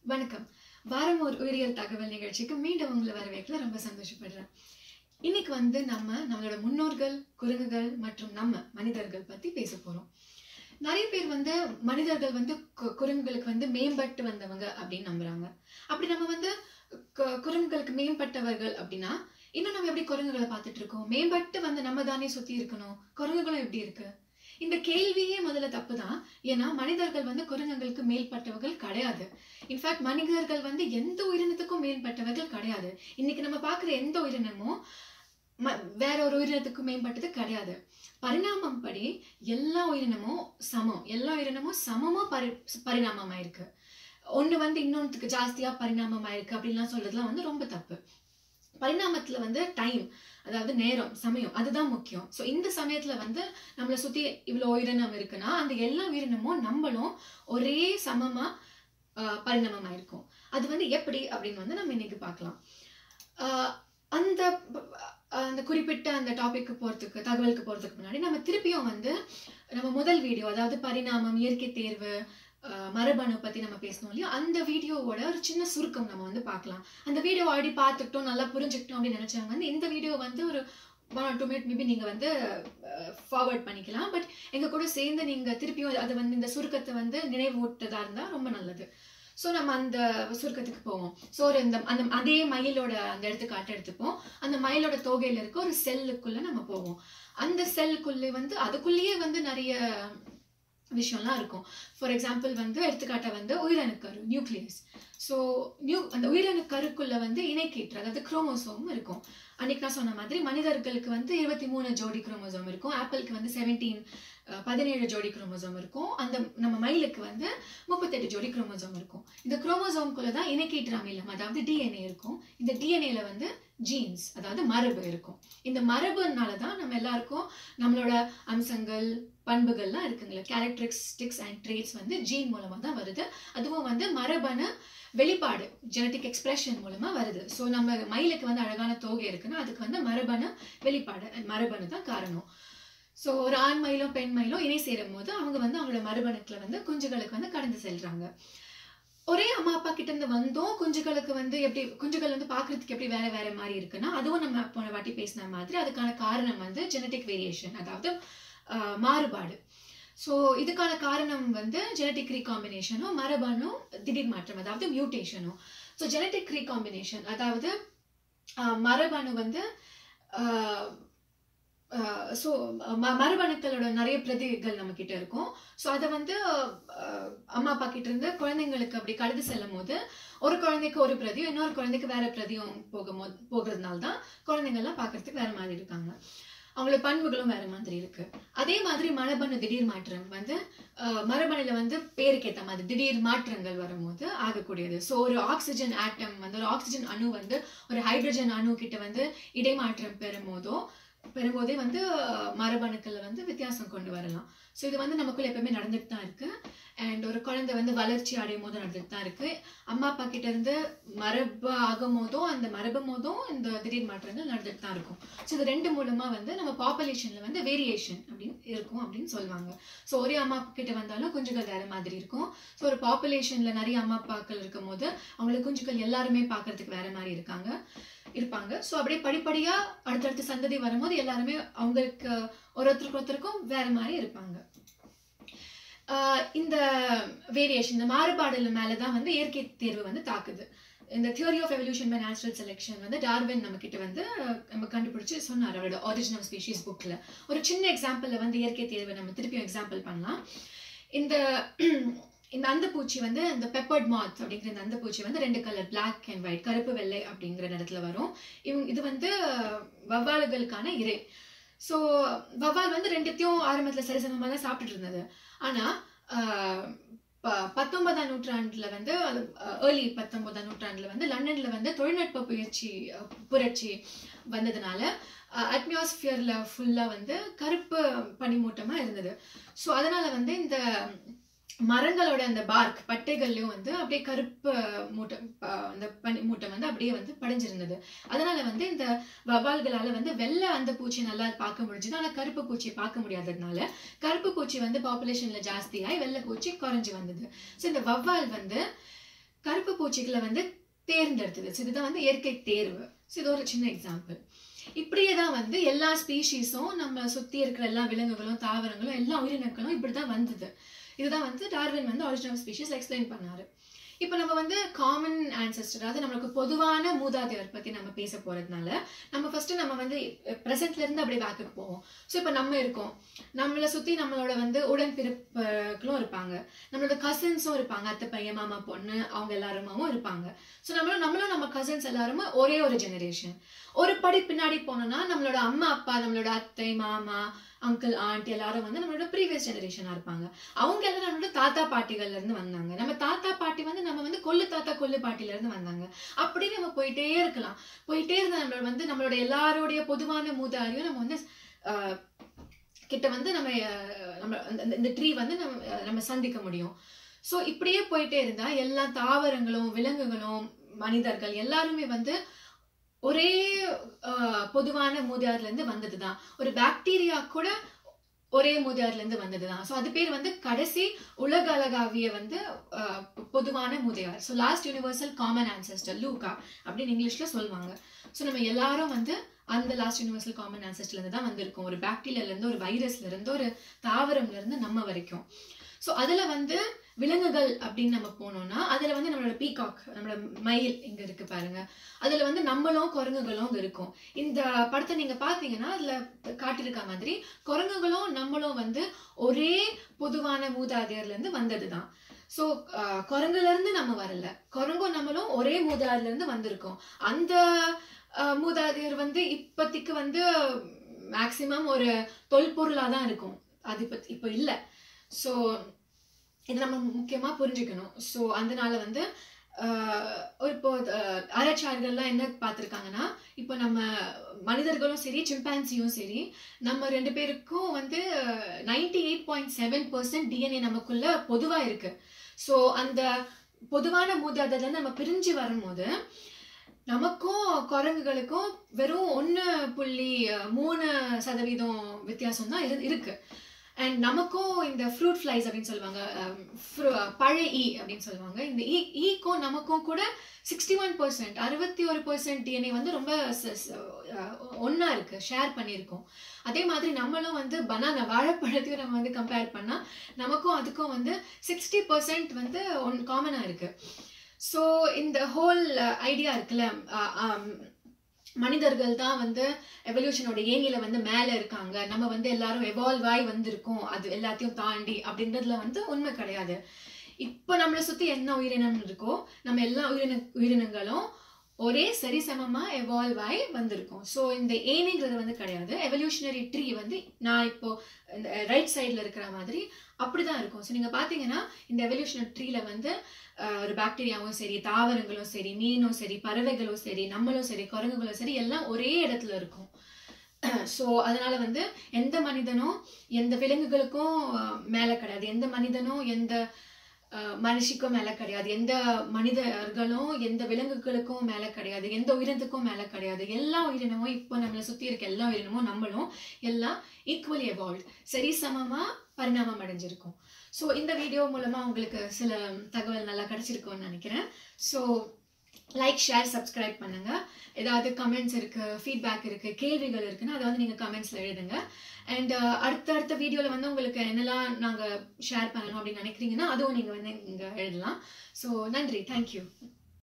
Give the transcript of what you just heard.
வணக்கம் வாரம் ஒரு உயிரியல் தகவல் நிகழ்ச்சிக்கு மீண்டும் உங்களை வரவேற்கல ரொம்ப சந்தோஷப்படுறேன் இன்னைக்கு வந்து நம்ம நம்மளோட முன்னோர்கள் குரங்குகள் மற்றும் நம்ம மனிதர்கள் பத்தி பேச போறோம் நிறைய பேர் வந்து மனிதர்கள் வந்து கு- குரங்குகளுக்கு வந்து மேம்பட்டு வந்தவங்க அப்படின்னு நம்புறாங்க அப்படி நம்ம வந்து கு- குரங்குகளுக்கு மேம்பட்டவர்கள் அப்படின்னா இன்னும் நம்ம எப்படி குரங்குகளை பார்த்துட்டு இருக்கோம் மேம்பட்டு வந்து நம்ம தானே சுத்தி இருக்கணும் குரங்குகளும் எப்படி இருக்கு இந்த கேள்வியே முதல்ல தப்பு தான் ஏன்னா மனிதர்கள் வந்து குரங்குகளுக்கு மேல்பட்டவர்கள் கிடையாது இன்ஃபேக்ட் மனிதர்கள் வந்து எந்த உயிரினத்துக்கும் மேம்பட்டவர்கள் கிடையாது இன்னைக்கு நம்ம பார்க்குற எந்த உயிரினமும் ம- வேற ஒரு உயிரினத்துக்கும் மேம்பட்டது கிடையாது பரிணாமம் படி எல்லா உயிரினமும் சமம் எல்லா உயிரினமும் சமமா பரி பரிணாமமாயிருக்கு ஒண்ணு வந்து இன்னொன்றுக்கு ஜாஸ்தியா பரிணாமமாயிருக்கு அப்படின்லாம் சொல்றதுலாம் வந்து ரொம்ப தப்பு பரிணாமத்துல வந்து டைம் அதாவது நேரம் சமயம் அதுதான் முக்கியம் ஸோ இந்த சமயத்துல வந்து நம்மளை சுத்தி இவ்வளோ உயிரினம் இருக்குன்னா அந்த எல்லா உயிரினமும் நம்மளும் ஒரே சமமா ஆஹ், பரிணாமமாயிருக்கும் அது வந்து எப்படி அப்படின்னு வந்து நம்ம இன்னைக்கு பார்க்கலாம் ஆஹ், அந்த ஆஹ், அந்த குறிப்பிட்ட அந்த டாபிக்கு போறதுக்கு தகவலுக்கு போறதுக்கு முன்னாடி நம்ம திருப்பியும் வந்து நம்ம முதல் வீடியோ அதாவது பரிணாமம் இயற்கை தேர்வு ஆஹ், மரபணு பத்தி நம்ம பேசணும் இல்லையா அந்த வீடியோவோட ஒரு சின்ன சுருக்கம் நம்ம வந்து பார்க்கலாம் அந்த வீடியோ ஆல்ரெடி பார்த்துக்கிட்டோம் நல்லா புரிஞ்சுக்கிட்டோம் அப்படின்னு நினைச்சவங்க வந்து இந்த வீடியோ வந்து ஒரு one or two minute maybe நீங்க வந்து ஃபார்வர்ட் பண்ணிக்கலாம் பட் எங்க கூட சேர்ந்து நீங்க திருப்பியும் அதை வந்து இந்த சுருக்கத்தை வந்து நினைவூட்டதா இருந்தா ரொம்ப நல்லது ஸோ நம்ம அந்த சுருக்கத்துக்கு போவோம் ஸோ ஒரு இந்த அந்த அதே மயிலோட அந்த எடுத்துக்காட்டு எடுத்துப்போம் அந்த மயிலோட தொகையில இருக்க ஒரு செல்லுக்குள்ள நம்ம போவோம் அந்த செல்லுக்குள்ளே வந்து அதுக்குள்ளேயே வந்து நிறைய விஷயம்லாம் இருக்கும் ஃபார் எக்ஸாம்பிள் வந்து எடுத்துக்காட்ட வந்து உயிரணுக்கரு நியூக்ளியஸ் ஸோ நியூ அந்த உயிரணுக்கருக்குள்ள வந்து இணைக்கீற்று அதாவது குரோமோசோம் இருக்கும் அன்னைக்கு நான் சொன்ன மாதிரி மனிதர்களுக்கு வந்து இருபத்தி மூணு ஜோடி குரோமோசோம் இருக்கும் ஆப்பிளுக்கு வந்து செவன்டீன் பதினேழு ஜோடி குரோமோசோம் இருக்கும் அந்த நம்ம மயிலுக்கு வந்து முப்பத்தெட்டு ஜோடி குரோமோசோம் இருக்கும் இந்த குரோமோசோம்குள்ள தான் இணைக்கீற்று அமிலம் அதாவது டிஎன்ஏ இருக்கும் இந்த டிஎன்ஏல வந்து ஜீன்ஸ் அதாவது மரபு இருக்கும் இந்த மரபுனால தான் நம்ம எல்லாருக்கும் நம்மளோட அம்சங்கள் பண்புகள்லாம் இருக்குங்களா கேரக்டரிஸ்டிக்ஸ் அண்ட் ட்ரேட்ஸ் வந்து ஜீன் மூலமா தான் வருது அதுவும் வந்து மரபணு வெளிப்பாடு ஜெனட்டிக் எக்ஸ்பிரஷன் மூலமா வருது ஸோ நம்ம மயிலுக்கு வந்து அழகான தோகை இருக்குன்னா அதுக்கு வந்து மரபணு வெளிப்பாடு மரபணு தான் காரணம் ஸோ ஒரு ஆண் மயிலும் பெண் மயிலும் இணை சேரும் போது அவங்க வந்து அவங்களோட மரபணுக்களை வந்து குஞ்சுகளுக்கு வந்து கடந்து செல்றாங்க ஒரே அம்மா அப்பா கிட்ட இருந்து வந்தோம் குஞ்சுகளுக்கு வந்து எப்படி குஞ்சுகள் வந்து பார்க்கிறதுக்கு எப்படி வேற வேற மாதிரி இருக்குன்னா அதுவும் நம்ம போன வாட்டி பேசின மாதிரி அதுக்கான காரணம் வந்து ஜெனட்டிக் வேரியேஷன் அதாவது ஆஹ், மாறுபாடு ஸோ இதுக்கான காரணம் வந்து ஜெனட்டிக் ரீகாம்பினேஷனும் மரபணும் திடீர் மாற்றம் அதாவது மியூட்டேஷனும் ஸோ ஜெனட்டிக் ரீகாம்பினேஷன் அதாவது ஆஹ், மரபணு வந்து ஸோ மரபணுக்களோட நிறைய பிரதிகள் நம்ம கிட்ட இருக்கும் ஸோ அதை வந்து ஆஹ், அம்மா அப்பா கிட்ட இருந்து குழந்தைங்களுக்கு அப்படி கடந்து செல்லும் போது ஒரு குழந்தைக்கு ஒரு பிரதியும் இன்னொரு குழந்தைக்கு வேற பிரதியும் போகும்போது போகிறதுனால தான் குழந்தைங்கள்லாம் பார்க்கறதுக்கு வேற மாதிரி இருக்காங்க அவங்களோட பண்புகளும் வேற மாதிரி இருக்கு அதே மாதிரி மரபணு திடீர் மாற்றம் வந்து ஆஹ், மரபணுல வந்து பேருக்கு ஏத்த மாதிரி திடீர் மாற்றங்கள் வரும்போது ஆகக்கூடியது ஸோ ஒரு ஆக்சிஜன் ஆட்டம் வந்து ஒரு ஆக்சிஜன் அணு வந்து ஒரு ஹைட்ரஜன் அணு கிட்ட வந்து இடைமாற்றம் பெறும்போதோ பெறும்போதே வந்து ஆஹ், மரபணுக்கள்ல வந்து வித்தியாசம் கொண்டு வரலாம் ஸோ இது வந்து நமக்குள்ள எப்பவுமே நடந்துட்டு தான் இருக்கு அண்ட் ஒரு குழந்தை வந்து வளர்ச்சி அடையும் போது நடந்துட்டு தான் இருக்கு அம்மா அப்பா கிட்ட இருந்து மரபு ஆகும் போதும் அந்த மரபு போதும் இந்த திடீர் மாற்றங்கள் நடந்துட்டு தான் இருக்கும் ஸோ இது ரெண்டு மூலமா வந்து நம்ம பாப்புலேஷன்ல வந்து வேரியேஷன் அப்படின்னு இருக்கும் அப்படின்னு சொல்லுவாங்க ஸோ ஒரே அம்மா அப்பா கிட்ட வந்தாலும் குஞ்சுகள் வேற மாதிரி இருக்கும் ஸோ ஒரு பாப்புலேஷன்ல நிறைய அம்மா அப்பாக்கள் இருக்கும் போது அவங்களுக்கு குஞ்சுகள் எல்லாருமே பார்க்கறதுக்கு வேற மாதிரி இருக்காங்க இருப்பாங்க ஸோ அப்படியே படிப்படியா அடுத்தடுத்த சந்ததி வரும்போது எல்லாருமே அவங்களுக்கு ஒருத்தருக்கு ஒருத்தருக்கும் வேற மாதிரி இருப்பாங்க ஆஹ் இந்த வேரியேஷன் இந்த மாறுபாடுல மேல தான் வந்து இயற்கை தேர்வு வந்து தாக்குது இந்த theory of evolution by natural selection வந்து டார்வின் நம்ம கிட்ட வந்து அஹ், நம்ம கண்டுபிடிச்சு சொன்னார் அவரோட ஒரிஜினல் ஸ்பீஷிஸ் புக்ல ஒரு சின்ன எக்ஸாம்பிள்ல வந்து இயற்கை தேர்வை நம்ம திருப்பியும் எக்ஸாம்பிள் பண்ணலாம் இந்த இந்த அந்தப்பூச்சி வந்து இந்த பெப்பர்ட் மாத் அப்படிங்கிற இந்த அந்தப்பூச்சி வந்து ரெண்டு கலர் பிளாக் அண்ட் ஒயிட் கருப்பு வெள்ளை அப்படிங்கிற இடத்துல வரும் இவங்க இது வந்து வவ்வால்களுக்கான இறை ஸோ வவ்வால் வந்து ரெண்டுத்தையும் ஆரம்பத்தில் சரிசமமாக தான் சாப்பிட்டுட்டு இருந்தது ஆனால் பத்தொன்பதாம் நூற்றாண்டுல வந்து ஏர்லி பத்தொன்பதாம் நூற்றாண்டுல வந்து லண்டன்ல வந்து தொழில்நுட்ப புயற்சி அஹ், புரட்சி வந்ததுனால அட்மாஸ்பியர்ல ஃபுல்லா வந்து கருப்பு பனிமூட்டமா இருந்தது ஸோ அதனால வந்து இந்த மரங்களோட அந்த பார்க் பட்டைகள்லயும் வந்து அப்படியே கருப்பு மூட்டம் ப- அந்த பனி மூட்டம் வந்து அப்படியே வந்து படிஞ்சிருந்தது அதனால வந்து இந்த வவ்வால்களால வந்து வெள்ளை அந்த பூச்சியை நல்லா பார்க்க முடிஞ்சது ஆனா கருப்பு பூச்சியை பார்க்க முடியாததுனால கருப்பு பூச்சி வந்து பாப்புலேஷன்ல ஜாஸ்தியாகி வெள்ளை பூச்சி குறைஞ்சு வந்தது ஸோ இந்த வவ்வால் வந்து கருப்பு பூச்சிகளை வந்து தேர்ந்தெடுத்தது ஸோ இதுதான் வந்து இயற்கை தேர்வு ஸோ இது ஒரு சின்ன எக்ஸாம்பிள் இப்படியே தான் வந்து எல்லா ஸ்பீஷீஸும் நம்ம சுற்றி இருக்கிற எல்லா விலங்குகளும் தாவரங்களும் எல்லா உயிரினங்களும் இப்படி தான் வந்தது இதுதான் வந்து டார்வின் வந்து ஒரிஜினல் ஸ்பீஷீஸ் எக்ஸ்பிளைன் பண்ணாரு இப்போ நம்ம வந்து காமன் ஆன்சஸ்டர் அதாவது நம்மளுக்கு பொதுவான மூதாதையர் பற்றி நம்ம பேச போகிறதுனால நம்ம ஃபஸ்ட்டு நம்ம வந்து ப்ரெசென்ட்ல இருந்து அப்படியே பேக்குக்கு போவோம் ஸோ இப்போ நம்ம இருக்கோம் நம்மளை சுற்றி நம்மளோட வந்து உடன்பிறப்புகளும் இருப்பாங்க நம்மளோட கசின்ஸும் இருப்பாங்க அத்தை பையன் மாமா பொண்ணு அவங்க எல்லாருமாவும் இருப்பாங்க ஸோ நம்மளும் நம்மளும் நம்ம கசின்ஸ் எல்லாருமே ஒரே ஒரு ஜெனரேஷன் ஒரு படி பின்னாடி போனோம்னா நம்மளோட அம்மா அப்பா நம்மளோட அத்தை மாமா அங்கிள் ஆண்டி எல்லாரும் வந்து நம்மளோட ப்ரீவியஸ் ஜெனரேஷனாக இருப்பாங்க அவங்க எல்லாரும் நம்மளோட தாத்தா பாட்டிகள்ல இருந்து வந்தாங்க நம்ம தாத்தா பாட்டி வந்து நம்ம வந்து கொள்ளு தாத்தா கொள்ளு பாட்டில இருந்து வந்தாங்க அப்படி நம்ம போயிட்டே இருக்கலாம் போயிட்டே இருந்தா நம்மளோட வந்து நம்மளோட எல்லாருடைய பொதுவான மூதாரியும் நம்ம வந்து ஆஹ், கிட்ட வந்து நம்ம ஆஹ், நம்ம அந்த- இந்த ட்ரீ வந்து நம்ம ஆஹ், நம்ம சந்திக்க முடியும் ஸோ இப்படியே போயிட்டே இருந்தா எல்லா தாவரங்களும் விலங்குகளும் மனிதர்கள் எல்லாருமே வந்து ஒரே ஆஹ், பொதுவான மூதாரில இருந்து வந்ததுதான் ஒரு பாக்டீரியா கூட ஒரே மூதாரில இருந்து வந்ததுதான் ஸோ அது பேர் வந்து கடைசி உலக அழகாவிய வந்து ஆஹ், பொதுவான மூதையார் so last universal common ancestor LUCA அப்படின்னு இங்கிலீஷ்ல சொல்லுவாங்க ஸோ நம்ம எல்லாரும் வந்து அந்த லாஸ்ட் யூனிவர்சல் காமன் ancestorல இருந்து தான் வந்திருக்கோம் ஒரு பாக்டீரியால இருந்து ஒரு வைரஸ்ல இருந்து ஒரு தாவரம்ல இருந்து நம்ம வரைக்கும் ஸோ அதுல வந்து விலங்குகள் அப்படின்னு நம்ம போனோம்னா அதுல வந்து நம்மளோட பீகாக் நம்மளோட மயில் இங்க இருக்கு பாருங்க அதுல வந்து நம்மளும் குரங்குகளும் இங்க இருக்கும் இந்த படத்தை நீங்க பாத்தீங்கன்னா அதுல காட்டியிருக்க மாதிரி குரங்குகளும் நம்மளும் வந்து ஒரே பொதுவான மூதாதையர்ல இருந்து வந்ததுதான் ஸோ குரங்குல இருந்து நம்ம வரல குரங்கும் நம்மளும் ஒரே மூதாதையர்ல இருந்து வந்திருக்கோம் அந்த அஹ், மூதாதையர் வந்து இப்போதைக்கு வந்து மேக்சிமம் ஒரு தொல்பொருளா தான் இருக்கும் அது இப்போ இப்போ இல்லை ஸோ இது நம்ம முக்கியமா புரிஞ்சுக்கணும் ஸோ அதனால வந்து ஆஹ், ஒரு இப்போ ஆஹ், ஆராய்ச்சியாளர்கள்லாம் என்ன பார்த்துருக்காங்கன்னா இப்போ நம்ம மனிதர்களும் சரி சிம்பான்சியும் சரி நம்ம ரெண்டு பேருக்கும் வந்து ninety eight point seven percent DNA நமக்குள்ள பொதுவா இருக்கு ஸோ அந்த பொதுவான மூதாதையிலேருந்து நம்ம பிரிஞ்சு வரும்போது நமக்கும் குரங்குகளுக்கும் வெறும் ஒன்று புள்ளி அஹ், மூணு சதவீதம் வித்தியாசம் தான் இரு இருக்கு அண்ட் நமக்கும் இந்த ஃப்ரூட் ஃப்ளைஸ் அப்படின்னு சொல்லுவாங்க அஹ், fru- பழ ஈ அப்படின்னு சொல்லுவாங்க இந்த ஈ ஈக்கும் நமக்கும் கூட சிக்ஸ்டி ஒன் பர்சன்ட் அறுபத்தி ஒரு பர்சன்ட் டிஎன்ஏ வந்து ரொம்ப ஒன்றா இருக்கு ஷேர் பண்ணியிருக்கோம் அதே மாதிரி நம்மளும் வந்து பனானா வாழைப்பழத்தையும் நம்ம வந்து கம்பேர் பண்ணால் நமக்கும் அதுக்கும் வந்து சிக்ஸ்டி பர்சன்ட் வந்து ஒன் காமனாக இருக்கு ஸோ இந்த ஹோல் ஐடியா இருக்குல்ல அஹ், ஆம், மனிதர்கள் தான் வந்து எவல்யூஷனோட ஏணியில வந்து மேல இருக்காங்க நம்ம வந்து எல்லாரும் எவால்வ் ஆகி வந்திருக்கோம் அது எல்லாத்தையும் தாண்டி அப்படின்றதுல வந்து உண்மை கிடையாது இப்போ நம்மளை சுத்தி என்ன உயிரினம் இருக்கோ நம்ம எல்லா உயிரின உயிரினங்களும் ஒரே சரிசமமா எவால்வ் ஆகி வந்திருக்கோம் ஸோ இந்த ஏணிங்கிறது வந்து கிடையாது எவல்யூஷனரி ட்ரீ வந்து நான் இப்போ இந்த ரைட் சைடில் இருக்கிற மாதிரி அப்படிதான் இருக்கும் ஸோ நீங்க பாத்தீங்கன்னா இந்த எவல்யூஷனரி ட்ரீல வந்து அஹ், ஒரு பாக்டீரியாவும் சரி தாவரங்களும் சரி மீனும் சரி பறவைகளும் சரி நம்மளும் சரி குரங்குகளும் சரி எல்லாம் ஒரே இடத்துல இருக்கும் ஸோ அதனால வந்து எந்த மனிதனும் எந்த விலங்குகளுக்கும் அஹ், மேல கிடையாது எந்த மனிதனும் எந்த அஹ், மனுஷிக்கும் மேல கிடையாது எந்த மனிதர்களும் எந்த விலங்குகளுக்கும் மேல கிடையாது எந்த உயிரினத்துக்கும் மேல கிடையாது எல்லா உயிரினமும் இப்போ நம்மளை சுத்தி இருக்க எல்லா உயிரினமும் நம்மளும் எல்லாம் ஈக்குவலி எவால்வ் சரி சமமா பரிணாமம் அடைஞ்சிருக்கும் ஸோ இந்த வீடியோ மூலமா உங்களுக்கு சில தகவல் நல்லா கிடைச்சிருக்கும்னு நினைக்கிறேன் ஸோ லைக் ஷேர் சப்ஸ்கிரைப் பண்ணுங்க ஏதாவது கமெண்ட்ஸ் இருக்கு ஃபீட்பேக் இருக்கு கேள்விகள் இருக்குன்னா அதை வந்து நீங்க கமெண்ட்ஸ்ல எழுதுங்க அண்ட் அடுத்த அடுத்த வீடியோல வந்து உங்களுக்கு என்னெல்லாம் நாங்க ஷேர் பண்ணணும் அப்படின்னு நினைக்கிறீங்கன்னா அதுவும் நீங்க வந்து இங்க எழுதலாம் ஸோ நன்றி தேங்க்யூ